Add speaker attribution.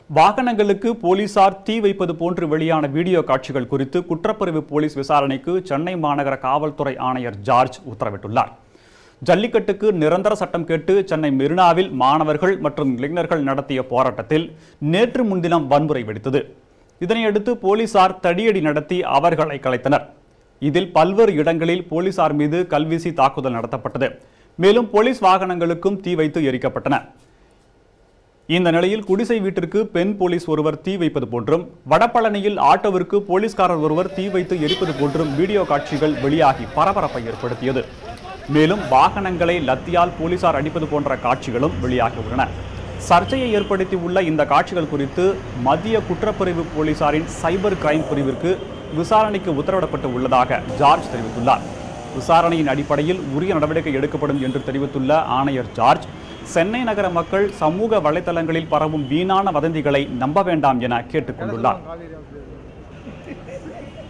Speaker 1: வாகனங்களுக்கு போலீசார் தீ வைப்பது போன்று வெளியான வீடியோ காட்சிகள் குறித்து குற்றப்பிரிவு போலீஸ் விசாரணைக்கு சென்னை மாநகர காவல்துறை ஆணையர் ஜார்ஜ் உத்தரவிட்டுள்ளார் ஜல்லிக்கட்டுக்கு நிரந்தர சட்டம் கேட்டு சென்னை மெரினாவில் மாணவர்கள் மற்றும் இளைஞர்கள் நடத்திய போராட்டத்தில் நேற்று முன்தினம் வன்முறை வெடித்தது இதனையடுத்து போலீசார் தடியடி நடத்தி அவர்களை கலைத்தனர் இதில் பல்வேறு இடங்களில் போலீசார் மீது கல்வீசி தாக்குதல் நடத்தப்பட்டது மேலும் போலீஸ் வாகனங்களுக்கும் தீ வைத்து எரிக்கப்பட்டன இந்த நிலையில் குடிசை வீட்டிற்கு பெண் போலீஸ் ஒருவர் தீ வைப்பது போன்றும் வடபழனியில் ஆட்டோவிற்கு போலீஸ்காரர் ஒருவர் தீ வைத்து எரிப்பது போன்றும் வீடியோ காட்சிகள் வெளியாகி பரபரப்பை ஏற்படுத்தியது மேலும் வாகனங்களை லத்தியால் போலீசார் அடிப்பது போன்ற காட்சிகளும் வெளியாகியுள்ளன சர்ச்சையை ஏற்படுத்தியுள்ள இந்த காட்சிகள் குறித்து மத்திய குற்றப்பிரிவு போலீசாரின் சைபர் கிரைம் பிரிவிற்கு விசாரணைக்கு உத்தரவிடப்பட்டு உள்ளதாக ஜார்ஜ் தெரிவித்துள்ளார் விசாரணையின் அடிப்படையில் உரிய நடவடிக்கை எடுக்கப்படும் என்று தெரிவித்துள்ள ஆணையர் ஜார்ஜ் சென்னை நகர மக்கள் சமூக வலைதளங்களில் பரவும் வீணான வதந்திகளை நம்ப வேண்டாம் என கேட்டுக்கொண்டுள்ளார்